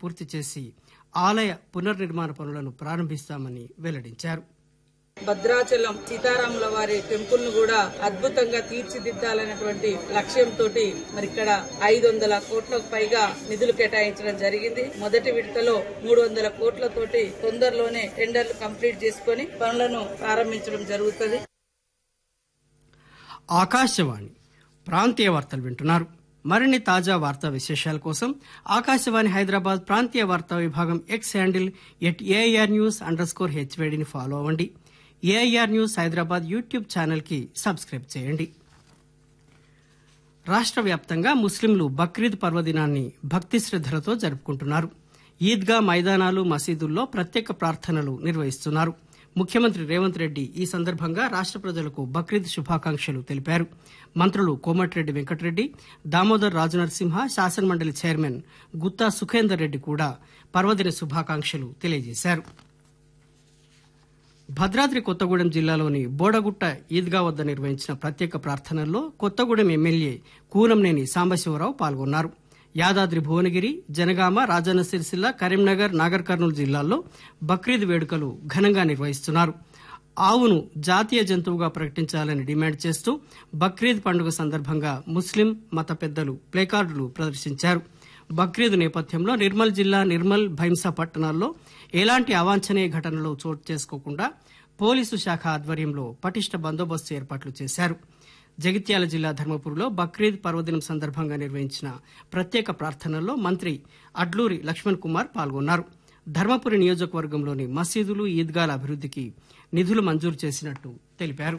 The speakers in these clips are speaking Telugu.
పూర్తి చేసి ఆలయ పునర్నిర్మాణ పనులను ప్రారంభిస్తామని వెల్లడించారు భద్రాచలం సీతారాముల వారి టెంపుల్ ను కూడా అద్భుతంగా తీర్చిదిద్దాలనేటువంటి లక్ష్యంతో మరి ఇక్కడ ఐదు వందల కోట్లకు పైగా నిధులు కేటాయించడం జరిగింది మొదటి విడతలో మూడు వందల కోట్లతోటి తొందరలోనే టెండర్లు కంప్లీట్ చేసుకుని పనులను ప్రారంభించడం జరుగుతుంది ఆకాశవాణి ప్రాంతీయ వార్తలు వింటున్నారు మరిన్ని తాజా వార్తా విశేషాల కోసం ఆకాశవాణి హైదరాబాద్ ప్రాంతీయ వార్తా విభాగం X handle at AIR news underscore హెచ్వేడిని ఫాలో అవ్వండి AIR news Hyderabad YouTube channel కి సబ్స్క్రైబ్ చేయండి రాష్ట్ర వ్యాప్తంగా ముస్లింలు బక్రీద్ పర్వదినాన్ని భక్తి శ్రద్దలతో జరుపుకుంటున్నారు ఈద్గా మైదానాలు మసీదుల్లో ప్రత్యేక ప్రార్థనలు నిర్వహిస్తున్నారు ముఖ్యమంత్రి రేవంత్ రెడ్డి ఈ సందర్భంగా రాష్ట్ర ప్రజలకు బక్రీద్ శుభాకాంక్షలు తెలిపారు మంత్రులు కోమటిరెడ్డి వెంకటరెడ్డి దామోదర్ రాజనరసింహ శాసనమండలి చైర్మన్ గుత్తా సుఖేందర్ రెడ్డి కూడా పర్వదిన శుభాకాంక్షలు తెలియజేశారు భద్రాద్రి కొత్తగూడెం జిల్లాలోని బోడగుట్ట ఈద్గా వద్ద నిర్వహించిన ప్రత్యేక ప్రార్థనల్లో కొత్తగూడెం ఎమ్మెల్యే కూనంనేని సాంబశివరావు పాల్గొన్నారు యాదాద్రి భువనగిరి జనగామ రాజన్న సిరిసిల్ల కరీంనగర్ నాగర్ కర్నూలు జిల్లాల్లో బక్రీద్ వేడుకలు ఘనంగా నిర్వహిస్తున్నారు ఆవును జాతీయ జంతువుగా ప్రకటించాలని డిమాండ్ చేస్తూ బక్రీద్ పండుగ సందర్భంగా ముస్లిం మత పెద్దలు ప్లేకార్డులు ప్రదర్శించారు బక్రీద్ నేపథ్యంలో నిర్మల్ జిల్లా నిర్మల్ భైంసా పట్టణాల్లో ఎలాంటి అవాంఛనీయ ఘటనలు చోటు చేసుకోకుండా పోలీసు శాఖ ఆధ్వర్యంలో పటిష్ట బందోబస్తు ఏర్పాట్లు చేశారు జగిత్యాల జిల్లా ధర్మపురిలో బక్రీద్ పర్వదినం సందర్భంగా నిర్వహించిన ప్రత్యేక ప్రార్థనల్లో మంత్రి అడ్లూరి లక్ష్మణ్ కుమార్ పాల్గొన్నారు ధర్మపురి నియోజకవర్గంలోని మసీదులు ఈద్గాల అభివృద్దికి నిధులు మంజూరు చేసినట్టు తెలిపారు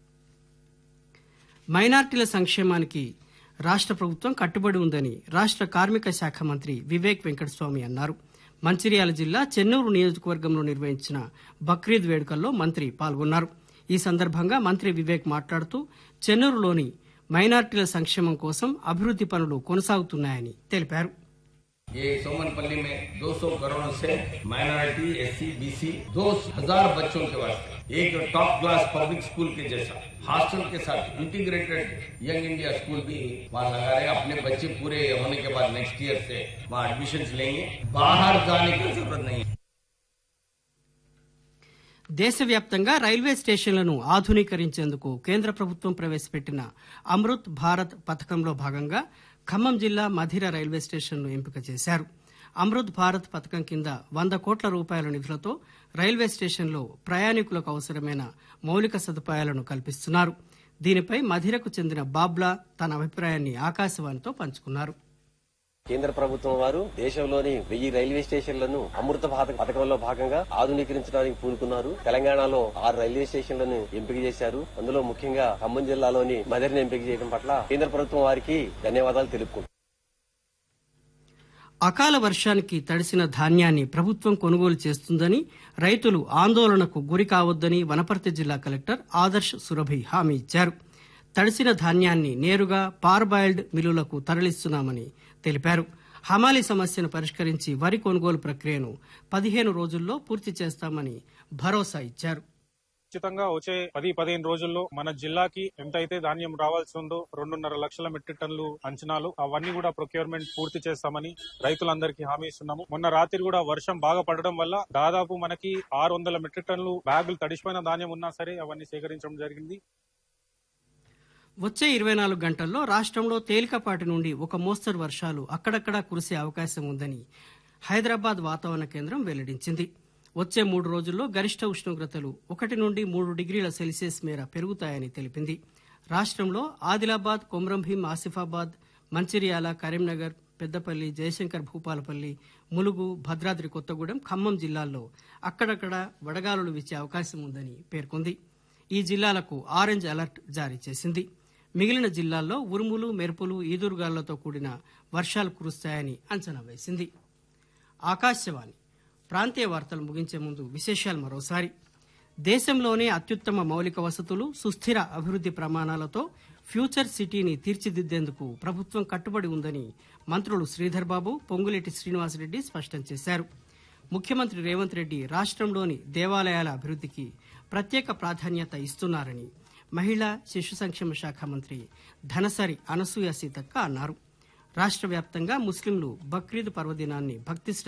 మైనార్టీల సంక్షేమానికి రాష్ట్ర ప్రభుత్వం కట్టుబడి ఉందని రాష్ట్ర కార్మిక శాఖ మంత్రి వివేక్ వెంకటస్వామి అన్నారు మంచిర్యాల జిల్లా చెన్నూరు నియోజకవర్గంలో నిర్వహించిన బక్రీద్ వేడుకల్లో మంత్రి పాల్గొన్నారు ఈ సందర్భంగా మంత్రి వివేక్ మాట్లాడుతూ చెన్నూరులోని మైనార్టీల సంక్షేమం కోసం అభివృద్ది పనులు కొనసాగుతున్నాయని తెలిపారు ये सोमनपल्ली में 200 करोड़ से माइनॉरिटी एससी बीसी दो हजार बच्चों के वास्ते एक टॉप क्लास पब्लिक स्कूल के जैसा हॉस्टल के साथ इंटीग्रेटेड यंग इंडिया स्कूल भी वहाँ लगा रहे हैं अपने बच्चे पूरे होने के बाद नेक्स्ट ईयर से वहाँ एडमिशन लेंगे बाहर जाने की जरूरत नहीं है దేశవ్యాప్తంగా రైల్వే స్టేషన్లను ఆధునీకరించేందుకు కేంద్ర ప్రభుత్వం ప్రవేశపెట్టిన అమృత్ భారత్ పథకంలో భాగంగా ఖమ్మం జిల్లా మధిర రైల్వే స్టేషన్ను ఎంపిక చేశారు అమృత్ భారత్ పథకం కింద వంద కోట్ల రూపాయల నిధులతో రైల్వే స్టేషన్లో ప్రయాణికులకు అవసరమైన మౌలిక సదుపాయాలను కల్పిస్తున్నారు దీనిపై మధిరకు చెందిన బాబ్లా తన అభిప్రాయాన్ని ఆకాశవాణితో పంచుకున్నారు కేంద్ర ప్రభుత్వం వారు దేశంలోని వెయ్యి రైల్వే స్టేషన్లను అమృత భారత్ పథకంలో భాగంగా ఆధునీకరించడానికి పూనుకున్నారు తెలంగాణలో ఆరు రైల్వే స్టేషన్లను ఎంపిక చేశారు అందులో ముఖ్యంగా ఖమ్మం జిల్లాలోని మదరిని ఎంపిక చేయడం పట్ల కేంద్ర ప్రభుత్వం వారికి ధన్యవాదాలు తెలుపుకుంటున్నారు అకాల వర్షానికి తడిసిన ధాన్యాన్ని ప్రభుత్వం కొనుగోలు చేస్తుందని రైతులు ఆందోళనకు గురి కావద్దని వనపర్తి జిల్లా కలెక్టర్ ఆదర్శ్ సురభి హామీ ఇచ్చారు తడిసిన ధాన్యాన్ని నేరుగా పార్బాయిల్డ్ మిల్లులకు తరలిస్తున్నామని తెలిపారు హమాలీ సమస్యను పరిష్కరించి వరి కొనుగోలు ప్రక్రియను పదిహేను రోజుల్లో పూర్తి చేస్తామని భరోసా ఇచ్చారు ఖచ్చితంగా వచ్చే పది పదిహేను రోజుల్లో మన జిల్లాకి ఎంతైతే ధాన్యం రావాల్సి ఉందో రెండున్నర లక్షల మెట్రిక్ టన్నులు అంచనాలు అవన్నీ కూడా ప్రొక్యూర్మెంట్ పూర్తి చేస్తామని రైతులందరికీ హామీ ఇస్తున్నాము మొన్న రాత్రి కూడా వర్షం బాగా పడడం వల్ల దాదాపు మనకి ఆరు వందల మెట్రిక్ టన్నులు బ్యాగులు తడిసిపోయిన ధాన్యం ఉన్నా సరే అవన్నీ సేకరించడం జరిగింది వచ్చే ఇరవై నాలుగు గంటల్లో రాష్ట్రంలో తేలికపాటి నుండి ఒక మోస్తరు వర్షాలు అక్కడక్కడా కురిసే అవకాశం ఉందని హైదరాబాద్ వాతావరణ కేంద్రం వెల్లడించింది వచ్చే మూడు రోజుల్లో గరిష్ట ఉష్ణోగ్రతలు ఒకటి నుండి మూడు డిగ్రీల సెల్సియస్ మేర పెరుగుతాయని తెలిపింది రాష్ట్రంలో ఆదిలాబాద్ కొమ్రంభీం ఆసిఫాబాద్ మంచిర్యాల కరీంనగర్ పెద్దపల్లి జయశంకర్ భూపాలపల్లి ములుగు భద్రాద్రి కొత్తగూడెం ఖమ్మం జిల్లాల్లో అక్కడక్కడ వడగాలులు వీచే అవకాశం ఉందని పేర్కొంది ఈ జిల్లాలకు ఆరెంజ్ అలర్ట్ జారీ చేసింది మిగిలిన జిల్లాల్లో ఉరుములు మెరుపులు ఈదురుగాలులతో కూడిన వర్షాలు కురుస్తాయని అంచనా వేసింది ఆకాశవాణి ప్రాంతీయ వార్తలు ముగించే ముందు విశేషాలు మరోసారి దేశంలోనే అత్యుత్తమ మౌలిక వసతులు సుస్థిర అభివృద్ది ప్రమాణాలతో ఫ్యూచర్ సిటీని తీర్చిదిద్దేందుకు ప్రభుత్వం కట్టుబడి ఉందని మంత్రులు శ్రీధర్ బాబు పొంగులేటి శ్రీనివాసరెడ్డి స్పష్టం చేశారు ముఖ్యమంత్రి రేవంత్ రెడ్డి రాష్ట్రంలోని దేవాలయాల అభివృద్దికి ప్రత్యేక ప్రాధాన్యత ఇస్తున్నారని మహిళా శిశు సంక్షేమ శాఖ మంత్రి ధనసరి అనసూయ సీతక్క అన్నారు రాష్ట్ర వ్యాప్తంగా ముస్లింలు బక్రీద్ పర్వదినాన్ని భక్తి